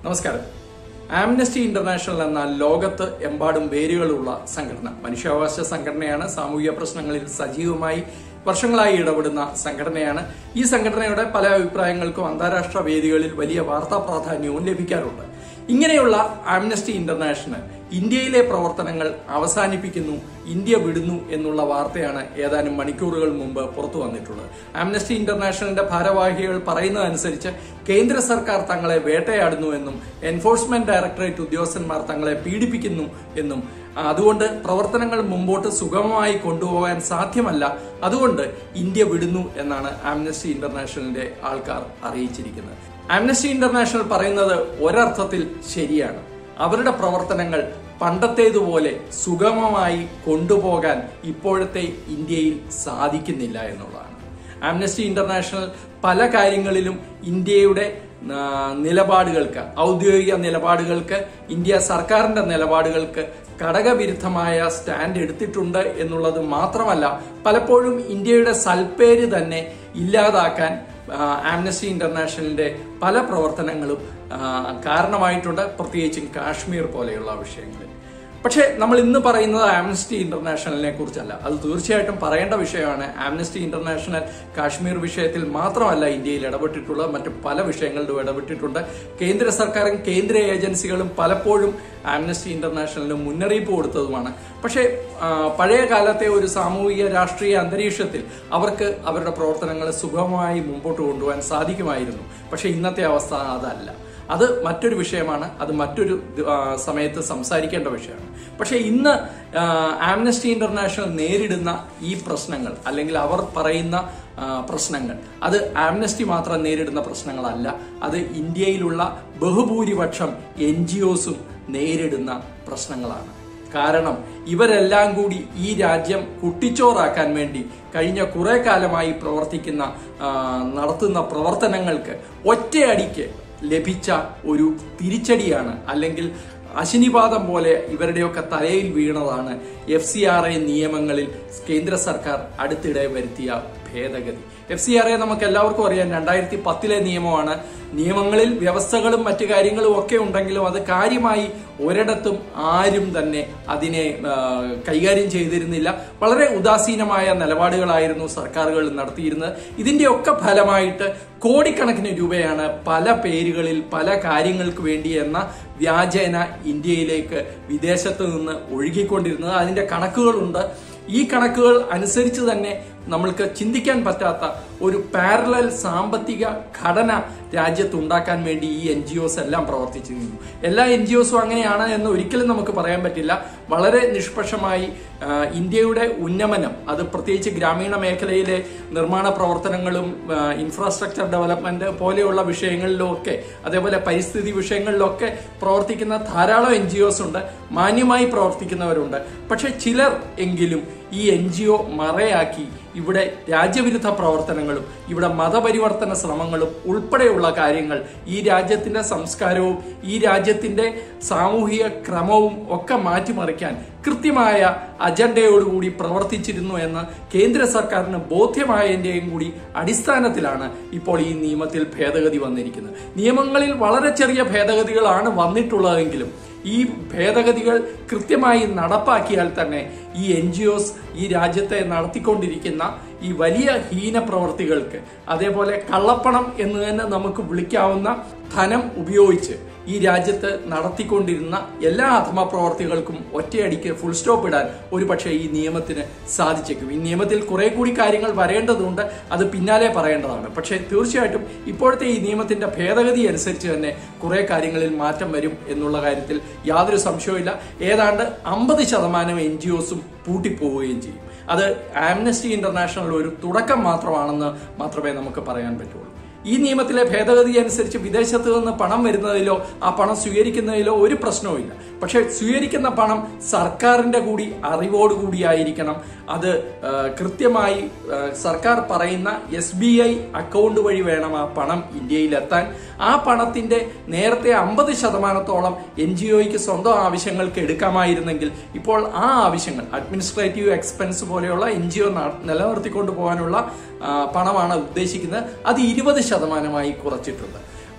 നമസ്കാരം Amnesty international എന്ന ലോകത്ത് എമ്പാടും വേരുകളുള്ള സംഘടന മനുഷ്യാവകാശ സംഘടനയാണ് സാമൂഹിക പ്രശ്നങ്ങളിൽ സജീവമായി വർഷങ്ങളായി ഇടപെടുന്ന സംഘടനയാണ് ഈ സംഘടനയുടെ പല അഭിപ്രായങ്ങൾക്കും അന്താരാഷ്ട്ര വേദികളിൽ വലിയ വാർത്താ പ്രാധാന്യവും ലഭിക്കാറുണ്ട് ഇങ്ങനെയുള്ള ആംനസ്റ്റി ഇന്റർനാഷണൽ ഇന്ത്യയിലെ പ്രവർത്തനങ്ങൾ അവസാനിപ്പിക്കുന്നു ഇന്ത്യ വിടുന്നു എന്നുള്ള വാർത്തയാണ് ഏതാനും മണിക്കൂറുകൾ മുമ്പ് പുറത്തു വന്നിട്ടുള്ളത് ആംനസ്റ്റി ഇന്റർനാഷണലിന്റെ ഭാരവാഹികൾ പറയുന്നതനുസരിച്ച് കേന്ദ്ര സർക്കാർ തങ്ങളെ വേട്ടയാടുന്നു എന്നും എൻഫോഴ്സ്മെന്റ് ഡയറക്ടറേറ്റ് ഉദ്യോഗസ്ഥന്മാർ തങ്ങളെ പീഡിപ്പിക്കുന്നു എന്നും അതുകൊണ്ട് പ്രവർത്തനങ്ങൾ മുമ്പോട്ട് സുഗമമായി കൊണ്ടുപോകാൻ സാധ്യമല്ല അതുകൊണ്ട് ഇന്ത്യ വിടുന്നു എന്നാണ് ആംനസ്റ്റി ഇന്റർനാഷണലിന്റെ ആൾക്കാർ അറിയിച്ചിരിക്കുന്നത് ആംനസ്റ്റി ഇന്റർനാഷണൽ പറയുന്നത് ഒരർത്ഥത്തിൽ ശരിയാണ് അവരുടെ പ്രവർത്തനങ്ങൾ പണ്ടത്തേതുപോലെ സുഗമമായി കൊണ്ടുപോകാൻ ഇപ്പോഴത്തെ ഇന്ത്യയിൽ സാധിക്കുന്നില്ല എന്നുള്ളതാണ് ആംനസ്റ്റി ഇന്റർനാഷണൽ പല കാര്യങ്ങളിലും ഇന്ത്യയുടെ ആ, നിലപാടുകൾക്ക് ഔദ്യോഗിക നിലപാടുകൾക്ക് ഇന്ത്യ സർക്കാരിന്റെ നിലപാടുകൾക്ക് ഘടകവിരുദ്ധമായ സ്റ്റാൻഡ് എടുത്തിട്ടുണ്ട് എന്നുള്ളത് മാത്രമല്ല പലപ്പോഴും ഇന്ത്യയുടെ സൽപ്പേര് തന്നെ ഇല്ലാതാക്കാൻ ആ, ആംനസ്റ്റി ഇന്റർനാഷണലിന്റെ പല പ്രവർത്തനങ്ങളും ആ, കാരണമായിട്ടുണ്ട് പ്രത്യേകിച്ചും കാശ്മീർ പോലെയുള്ള വിഷയങ്ങളിൽ പക്ഷേ നമ്മൾ ഇന്ന് പറയുന്നത് ആംനസ്റ്റി ഇന്റർനാഷണലിനെ കുറിച്ചല്ല അത് തീർച്ചയായിട്ടും പറയേണ്ട വിഷയമാണ് ആംനസ്റ്റി ഇന്റർനാഷണൽ കാശ്മീർ വിഷയത്തിൽ മാത്രമല്ല ഇന്ത്യയിൽ ഇടപെട്ടിട്ടുള്ളത് മറ്റ് പല വിഷയങ്ങളിലും ഇടപെട്ടിട്ടുണ്ട് കേന്ദ്ര സർക്കാരും കേന്ദ്ര ഏജൻസികളും പലപ്പോഴും ആംനസ്റ്റി ഇന്റർനാഷണലിന് മുന്നറിയിപ്പ് കൊടുത്തതുമാണ് പക്ഷേ ആ, പഴയ കാലത്തെ ഒരു സാമൂഹിക രാഷ്ട്രീയ അന്തരീക്ഷത്തിൽ അവർക്ക് അവരുടെ പ്രവർത്തനങ്ങൾ സുഗമമായി മുമ്പോട്ട് കൊണ്ടുപോകാൻ സാധിക്കുമായിരുന്നു പക്ഷേ ഇന്നത്തെ അവസ്ഥ അതല്ല അത് മറ്റൊരു വിഷയമാണ് അത് മറ്റൊരു ആ, സമയത്ത് സംസാരിക്കേണ്ട വിഷയമാണ് പക്ഷേ ഇന്ന് ആ, ആംനസ്റ്റി ഇന്റർനാഷണൽ നേരിടുന്ന ഈ പ്രശ്നങ്ങൾ അല്ലെങ്കിൽ അവർ പറയുന്ന ആ, പ്രശ്നങ്ങൾ അത് ആംനസ്റ്റി മാത്രം നേരിടുന്ന പ്രശ്നങ്ങളല്ല അത് ഇന്ത്യയിലുള്ള ബഹുഭൂരിപക്ഷം എൻ ജി ഒസും നേരിടുന്ന പ്രശ്നങ്ങളാണ് കാരണം ഇവരെല്ലാം കൂടി ഈ രാജ്യം കുട്ടിച്ചോറാക്കാൻ വേണ്ടി കഴിഞ്ഞ കുറെ കാലമായി പ്രവർത്തിക്കുന്ന ആ, നടത്തുന്ന പ്രവർത്തനങ്ങൾക്ക് ഒറ്റയടിക്ക് ലഭിച്ച ഒരു തിരിച്ചടിയാണ് അല്ലെങ്കിൽ അശനിപാതം പോലെ ഇവരുടെയൊക്കെ തലയിൽ വീണതാണ് എഫ് സി ആർ ഐ നിയമങ്ങളിൽ കേന്ദ്ര സർക്കാർ അടുത്തിടെ വരുത്തിയ ഭേദഗതി എഫ് സി ആർ ഐ നമുക്ക് എല്ലാവർക്കും അറിയാം രണ്ടായിരത്തി പത്തിലെ നിയമമാണ് നിയമങ്ങളിൽ വ്യവസ്ഥകളും മറ്റു കാര്യങ്ങളും ഒക്കെ ഉണ്ടെങ്കിലും അത് കാര്യമായി ഒരിടത്തും ആരും തന്നെ അതിനെ ആ, കൈകാര്യം ചെയ്തിരുന്നില്ല വളരെ ഉദാസീനമായ നിലപാടുകളായിരുന്നു സർക്കാരുകൾ നടത്തിയിരുന്നത് ഇതിന്റെയൊക്കെ ഫലമായിട്ട് കോടിക്കണക്കിന് രൂപയാണ് പല പേരുകളിൽ പല കാര്യങ്ങൾക്ക് വേണ്ടി എന്ന വ്യാജേന ഇന്ത്യയിലേക്ക് വിദേശത്ത് നിന്ന് ഒഴുകിക്കൊണ്ടിരുന്നത് അതിന്റെ കണക്കുകളുണ്ട് ഈ കണക്കുകൾ അനുസരിച്ച് തന്നെ നമ്മൾക്ക് ചിന്തിക്കാൻ പറ്റാത്ത ഒരു പാരലൽ സാമ്പത്തിക ഘടന രാജ്യത്ത് ഉണ്ടാക്കാൻ വേണ്ടി ഈ എൻ ജി ഒസ് എല്ലാം പ്രവർത്തിച്ചിരുന്നു എല്ലാ എൻ ജി ഒസും അങ്ങനെയാണ് എന്ന് ഒരിക്കലും നമുക്ക് പറയാൻ പറ്റില്ല വളരെ നിഷ്പക്ഷമായി ആ, ഇന്ത്യയുടെ ഉന്നമനം അത് പ്രത്യേകിച്ച് ഗ്രാമീണ മേഖലയിലെ നിർമ്മാണ പ്രവർത്തനങ്ങളും ആ, ഇൻഫ്രാസ്ട്രക്ചർ ഡെവലപ്മെന്റ് പോലെയുള്ള വിഷയങ്ങളിലും ഒക്കെ അതേപോലെ പരിസ്ഥിതി വിഷയങ്ങളിലൊക്കെ പ്രവർത്തിക്കുന്ന ധാരാളം എൻ ജി ഒസ് ഉണ്ട് മാന്യമായി പ്രവർത്തിക്കുന്നവരുണ്ട് പക്ഷെ ചിലർ എങ്കിലും ഈ എൻ ജി ഒ മറയാക്കി ഇവിടെ രാജ്യവിരുദ്ധ പ്രവർത്തനങ്ങളും ഇവിടെ മതപരിവർത്തന ശ്രമങ്ങളും ഉൾപ്പെടെയുള്ള കാര്യങ്ങൾ ഈ രാജ്യത്തിന്റെ സംസ്കാരവും ഈ രാജ്യത്തിന്റെ സാമൂഹിക ക്രമവും ഒക്കെ മാറ്റിമറിക്കാൻ കൃത്യമായ അജണ്ടയോടുകൂടി പ്രവർത്തിച്ചിരുന്നു എന്ന് കേന്ദ്ര സർക്കാരിന് ബോധ്യമായതിന്റെയും കൂടി അടിസ്ഥാനത്തിലാണ് ഇപ്പോൾ ഈ നിയമത്തിൽ ഭേദഗതി വന്നിരിക്കുന്നത് നിയമങ്ങളിൽ വളരെ ചെറിയ ഭേദഗതികളാണ് വന്നിട്ടുള്ളതെങ്കിലും ഈ ഭേദഗതികൾ കൃത്യമായി നടപ്പാക്കിയാൽ തന്നെ ഈ എൻ ജി ഒസ് ഈ രാജ്യത്തെ നടത്തിക്കൊണ്ടിരിക്കുന്ന ഈ വലിയ ഹീന പ്രവർത്തികൾക്ക് അതേപോലെ കള്ളപ്പണം എന്ന് തന്നെ നമുക്ക് വിളിക്കാവുന്ന ധനം ഉപയോഗിച്ച് ഈ രാജ്യത്ത് നടത്തിക്കൊണ്ടിരുന്ന എല്ലാ അധമ പ്രവർത്തികൾക്കും ഒറ്റയടിക്ക് ഫുൾ സ്റ്റോപ്പ് ഇടാൻ ഒരു പക്ഷേ ഈ നിയമത്തിന് സാധിച്ചേക്കും ഈ നിയമത്തിൽ കുറെ കൂടി കാര്യങ്ങൾ വരേണ്ടതുണ്ട് അത് പിന്നാലെ പറയേണ്ടതാണ് പക്ഷേ തീർച്ചയായിട്ടും ഇപ്പോഴത്തെ ഈ നിയമത്തിന്റെ ഭേദഗതി അനുസരിച്ച് തന്നെ കുറെ കാര്യങ്ങളിൽ മാറ്റം വരും എന്നുള്ള കാര്യത്തിൽ യാതൊരു സംശയവുമില്ല ഏതാണ്ട് അമ്പത് ശതമാനം എൻ ജി ഒസും പൂട്ടിപ്പോവുകയും ചെയ്യും അത് ആംനസ്റ്റി ഇന്റർനാഷണൽ ഒരു തുടക്കം മാത്രമാണെന്ന് മാത്രമേ നമുക്ക് പറയാൻ പറ്റുള്ളൂ ഈ നിയമത്തിലെ ഭേദഗതി അനുസരിച്ച് വിദേശത്ത് നിന്ന് പണം വരുന്നതിലോ ആ പണം സ്വീകരിക്കുന്നതിലോ ഒരു പ്രശ്നവുമില്ല പക്ഷെ സ്വീകരിക്കുന്ന പണം സർക്കാരിന്റെ കൂടി അറിവോടുകൂടി ആയിരിക്കണം അത് ആ, കൃത്യമായി ആ, സർക്കാർ പറയുന്ന എസ് ബി ഐ അക്കൗണ്ട് വഴി വേണം ആ പണം ഇന്ത്യയിലെത്താൻ ആ പണത്തിന്റെ നേരത്തെ അമ്പത് ശതമാനത്തോളം എൻ ജി ഒയ്ക്ക് സ്വന്തം ആവശ്യങ്ങൾക്ക് എടുക്കാമായിരുന്നെങ്കിൽ ഇപ്പോൾ ആ ആവശ്യങ്ങൾ അഡ്മിനിസ്ട്രേറ്റീവ് എക്സ്പെൻസ് പോലെയുള്ള എൻ ജി ഒ നിലനിർത്തിക്കൊണ്ടു പോകാനുള്ള ആ, പണമാണ് ഉദ്ദേശിക്കുന്നത് അത് ഇരുപത് ശതമാനമായി കുറച്ചിട്ടുണ്ട്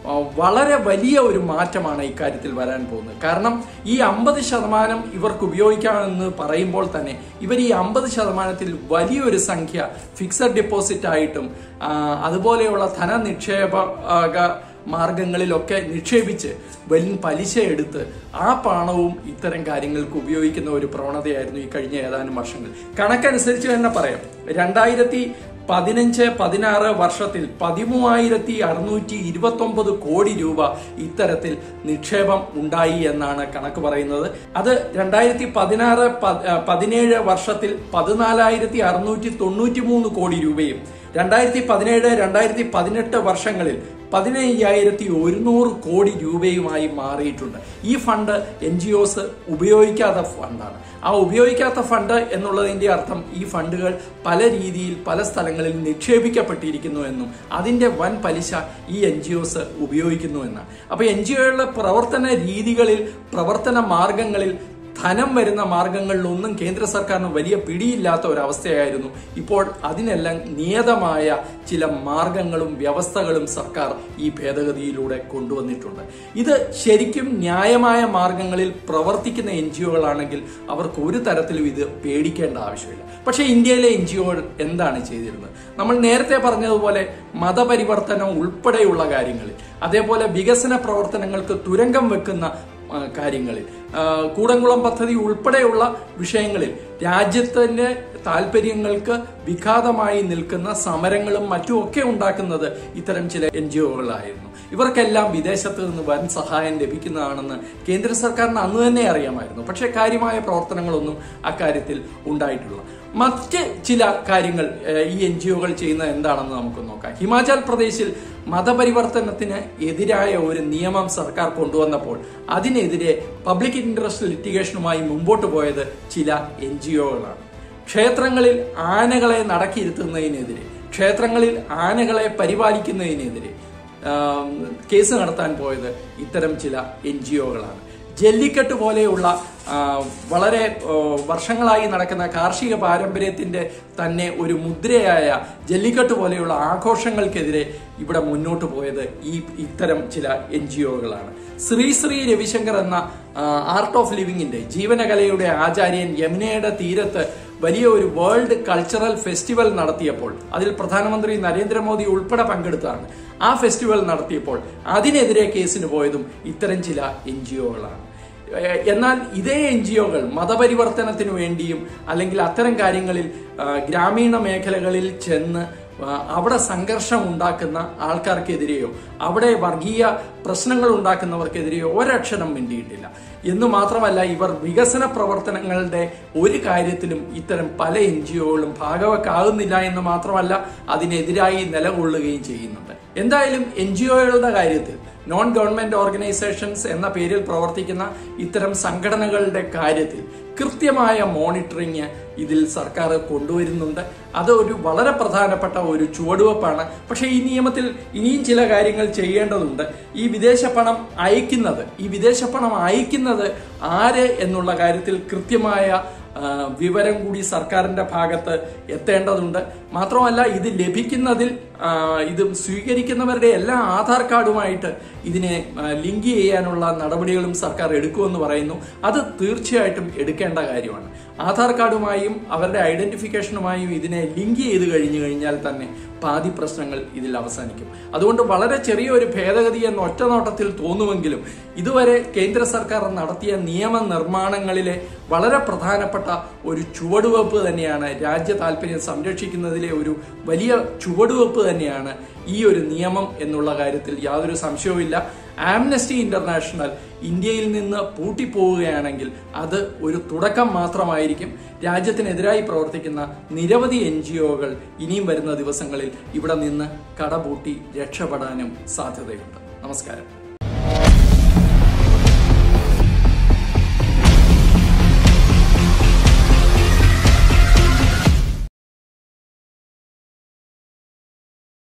ആ, വളരെ വലിയ ഒരു മാറ്റമാണ് ഇക്കാര്യത്തിൽ വരാൻ പോകുന്നത് കാരണം ഈ അമ്പത് ശതമാനം ഇവർക്ക് ഉപയോഗിക്കാമെന്ന് പറയുമ്പോൾ തന്നെ ഇവർ ഈ അമ്പത് ശതമാനത്തിൽ വലിയൊരു സംഖ്യ ഫിക്സഡ് ഡെപ്പോസിറ്റ് ആയിട്ടും ആ, അതുപോലെയുള്ള ധനനിക്ഷേപ ആ, ഗ- മാർഗങ്ങളിലൊക്കെ നിക്ഷേപിച്ച് വലിയ പലിശ എടുത്ത് ആ പണവും ഇത്തരം കാര്യങ്ങൾക്ക് ഉപയോഗിക്കുന്ന ഒരു പ്രവണതയായിരുന്നു ഈ കഴിഞ്ഞ ഏതാനും വർഷങ്ങൾ കണക്കനുസരിച്ച് തന്നെ പറയാം രണ്ടായിരത്തി പതിനഞ്ച് പതിനാറ് വർഷത്തിൽ പതിമൂവായിരത്തി അറുന്നൂറ്റി ഇരുപത്തി ഒമ്പത് കോടി രൂപ ഇത്തരത്തിൽ നിക്ഷേപം ഉണ്ടായി എന്നാണ് കണക്ക് പറയുന്നത് അത് രണ്ടായിരത്തി പതിനാറ് പതിനേഴ് വർഷത്തിൽ പതിനാലായിരത്തി അറുന്നൂറ്റി തൊണ്ണൂറ്റി മൂന്ന് കോടി രൂപയും രണ്ടായിരത്തി പതിനേഴ് രണ്ടായിരത്തി പതിനെട്ട് വർഷങ്ങളിൽ പതിനയ്യായിരത്തി ഒരുന്നൂറ് കോടി രൂപയുമായി മാറിയിട്ടുണ്ട് ഈ ഫണ്ട് എൻ ജി ഒസ് ഉപയോഗിക്കാത്ത ഫണ്ടാണ് ആ ഉപയോഗിക്കാത്ത ഫണ്ട് എന്നുള്ളതിന്റെ അർത്ഥം ഈ ഫണ്ടുകൾ പല രീതിയിൽ പല സ്ഥലങ്ങളിൽ നിക്ഷേപിക്കപ്പെട്ടിരിക്കുന്നു എന്നും അതിന്റെ വൻ പലിശ ഈ എൻ ജി ഒസ് ഉപയോഗിക്കുന്നു എന്നാണ് അപ്പൊ എൻ ജി ഒകളുടെ പ്രവർത്തന രീതികളിൽ പ്രവർത്തന മാർഗങ്ങളിൽ ധനം വരുന്ന മാർഗങ്ങളിലൊന്നും കേന്ദ്ര സർക്കാരിന് വലിയ പിടിയില്ലാത്ത ഒരവസ്ഥയായിരുന്നു ഇപ്പോൾ അതിനെല്ലാം നിയതമായ ചില മാർഗങ്ങളും വ്യവസ്ഥകളും സർക്കാർ ഈ ഭേദഗതിയിലൂടെ കൊണ്ടുവന്നിട്ടുണ്ട് ഇത് ശരിക്കും ന്യായമായ മാർഗങ്ങളിൽ പ്രവർത്തിക്കുന്ന എൻ ജി ഒകളാണെങ്കിൽ അവർക്ക് ഒരു തരത്തിലും ഇത് പേടിക്കേണ്ട ആവശ്യമില്ല പക്ഷേ ഇന്ത്യയിലെ എൻ ജി ഒകൾ എന്താണ് ചെയ്തിരുന്നത് നമ്മൾ നേരത്തെ പറഞ്ഞതുപോലെ മതപരിവർത്തനം ഉൾപ്പെടെയുള്ള കാര്യങ്ങളിൽ അതേപോലെ വികസന പ്രവർത്തനങ്ങൾക്ക് തുരങ്കം വെക്കുന്ന ആ, കാര്യങ്ങളിൽ ആ, കൂടംകുളം പദ്ധതി ഉൾപ്പെടെയുള്ള വിഷയങ്ങളിൽ രാജ്യത്തിന്റെ താല്പര്യങ്ങൾക്ക് വിഘാതമായി നിൽക്കുന്ന സമരങ്ങളും മറ്റും ഒക്കെ ഉണ്ടാക്കുന്നത് ഇത്തരം ചില എൻ ജി ഒകളായിരുന്നു ഇവർക്കെല്ലാം വിദേശത്ത് നിന്ന് വൻ സഹായം ലഭിക്കുന്നതാണെന്ന് കേന്ദ്ര സർക്കാരിന് അന്ന് തന്നെ അറിയാമായിരുന്നു പക്ഷേ കാര്യമായ പ്രവർത്തനങ്ങളൊന്നും അക്കാര്യത്തിൽ ഉണ്ടായിട്ടില്ല മറ്റ് ചില കാര്യങ്ങൾ ഏഹ്, ഈ എൻ ജി ഒകൾ ചെയ്യുന്നത് എന്താണെന്ന് നമുക്ക് നോക്കാം ഹിമാചൽ പ്രദേശിൽ മതപരിവർത്തനത്തിന് എതിരായ ഒരു നിയമം സർക്കാർ കൊണ്ടുവന്നപ്പോൾ അതിനെതിരെ പബ്ലിക് ഇൻട്രസ്റ്റ് ലിറ്റിഗേഷനുമായി മുമ്പോട്ട് പോയത് ചില എൻ ജി ഒകളാണ് ക്ഷേത്രങ്ങളിൽ ആനകളെ നടക്കിയിരുത്തുന്നതിനെതിരെ ക്ഷേത്രങ്ങളിൽ ആനകളെ പരിപാലിക്കുന്നതിനെതിരെ ആം, കേസ് നടത്താൻ പോയത് ഇത്തരം ചില എൻ ജി ഒകളാണ് ജല്ലിക്കെട്ട് പോലെയുള്ള ആ, വളരെ ഓ, വർഷങ്ങളായി നടക്കുന്ന കാർഷിക പാരമ്പര്യത്തിന്റെ തന്നെ ഒരു മുദ്രയായ ജല്ലിക്കെട്ട് പോലെയുള്ള ആഘോഷങ്ങൾക്കെതിരെ ഇവിടെ മുന്നോട്ട് പോയത് ഈ ഇത്തരം ചില എൻ ജി ഒകളാണ് ശ്രീ ശ്രീ രവിശങ്കർ എന്ന ആർട്ട് ഓഫ് ലിവിങ്ങിന്റെ ജീവനകലയുടെ ആചാര്യൻ യമുനയുടെ തീരത്ത് വലിയ ഒരു വേൾഡ് കൾച്ചറൽ ഫെസ്റ്റിവൽ നടത്തിയപ്പോൾ അതിൽ പ്രധാനമന്ത്രി നരേന്ദ്രമോദി ഉൾപ്പെടെ പങ്കെടുത്താണ് ആ ഫെസ്റ്റിവൽ നടത്തിയപ്പോൾ അതിനെതിരെ കേസിന് പോയതും ഇത്തരം ചില എൻ ജി ഒകളാണ് ഏഹ് എന്നാൽ ഇതേ എൻ ജി ഒകൾ മതപരിവർത്തനത്തിനു വേണ്ടിയും അല്ലെങ്കിൽ അത്തരം കാര്യങ്ങളിൽ ആ, ഗ്രാമീണ മേഖലകളിൽ ചെന്ന് ആ, അവിടെ സംഘർഷം ഉണ്ടാക്കുന്ന ആൾക്കാർക്കെതിരെയോ അവിടെ വർഗീയ പ്രശ്നങ്ങൾ ഉണ്ടാക്കുന്നവർക്കെതിരെയോ ഒരക്ഷരം മിണ്ടിയിട്ടില്ല എന്ന് മാത്രമല്ല ഇവർ വികസന പ്രവർത്തനങ്ങളുടെ ഒരു കാര്യത്തിലും ഇത്തരം പല എൻ ജി ഒകളും ഭാഗവക്കാകുന്നില്ല എന്ന് മാത്രമല്ല അതിനെതിരായി നിലകൊള്ളുകയും ചെയ്യുന്നുണ്ട് എന്തായാലും എൻ ജി ഒകളുടെ കാര്യത്തിൽ നോൺ ഗവൺമെന്റ് ഓർഗനൈസേഷൻസ് എന്ന പേരിൽ പ്രവർത്തിക്കുന്ന ഇത്തരം സംഘടനകളുടെ കാര്യത്തിൽ കൃത്യമായ മോണിറ്ററിങ് ഇതിൽ സർക്കാർ കൊണ്ടുവരുന്നുണ്ട് അത് ഒരു വളരെ പ്രധാനപ്പെട്ട ഒരു ചുവടുവെപ്പാണ് പക്ഷേ ഈ നിയമത്തിൽ ഇനിയും ചില കാര്യങ്ങൾ ചെയ്യേണ്ടതുണ്ട് ഈ വിദേശ പണം അയക്കുന്നത് ഈ വിദേശ പണം അയക്കുന്നത് ആര് എന്നുള്ള കാര്യത്തിൽ കൃത്യമായ ആ, വിവരം കൂടി സർക്കാരിന്റെ ഭാഗത്ത് എത്തേണ്ടതുണ്ട് മാത്രമല്ല ഇത് ലഭിക്കുന്നതിൽ ആ, ഇത് സ്വീകരിക്കുന്നവരുടെ എല്ലാ ആധാർ കാർഡുമായിട്ട് ഇതിനെ ആ, ലിങ്ക് ചെയ്യാനുള്ള നടപടികളും സർക്കാർ എടുക്കുമെന്ന് പറയുന്നു അത് തീർച്ചയായിട്ടും എടുക്കേണ്ട കാര്യമാണ് ആധാർ കാർഡുമായും അവരുടെ ഐഡന്റിഫിക്കേഷനുമായും ഇതിനെ ലിങ്ക് ചെയ്ത് കഴിഞ്ഞു കഴിഞ്ഞാൽ തന്നെ പാതി പ്രശ്നങ്ങൾ ഇതിൽ അവസാനിക്കും അതുകൊണ്ട് വളരെ ചെറിയൊരു ഭേദഗതി എന്ന ഒറ്റ നോട്ടത്തിൽ തോന്നുമെങ്കിലും ഇതുവരെ കേന്ദ്ര സർക്കാർ നടത്തിയ നിയമ നിർമ്മാണങ്ങളിലെ വളരെ പ്രധാനപ്പെട്ട ഒരു ചുവടുവെപ്പ് തന്നെയാണ് രാജ്യ താല്പര്യം സംരക്ഷിക്കുന്നതിലെ ഒരു വലിയ ചുവടുവെപ്പ് തന്നെയാണ് ഈ ഒരു നിയമം എന്നുള്ള കാര്യത്തിൽ യാതൊരു സംശയവുമില്ല ആംനസ്റ്റി ഇന്റർനാഷണൽ ഇന്ത്യയിൽ നിന്ന് പൂട്ടിപ്പോവുകയാണെങ്കിൽ അത് ഒരു തുടക്കം മാത്രമായിരിക്കും രാജ്യത്തിനെതിരായി പ്രവർത്തിക്കുന്ന നിരവധി എൻ ജി ഒകൾ ഇനിയും വരുന്ന ദിവസങ്ങളിൽ ഇവിടെ നിന്ന് കടപൂട്ടി രക്ഷപ്പെടാനും സാധ്യതയുണ്ട് നമസ്കാരം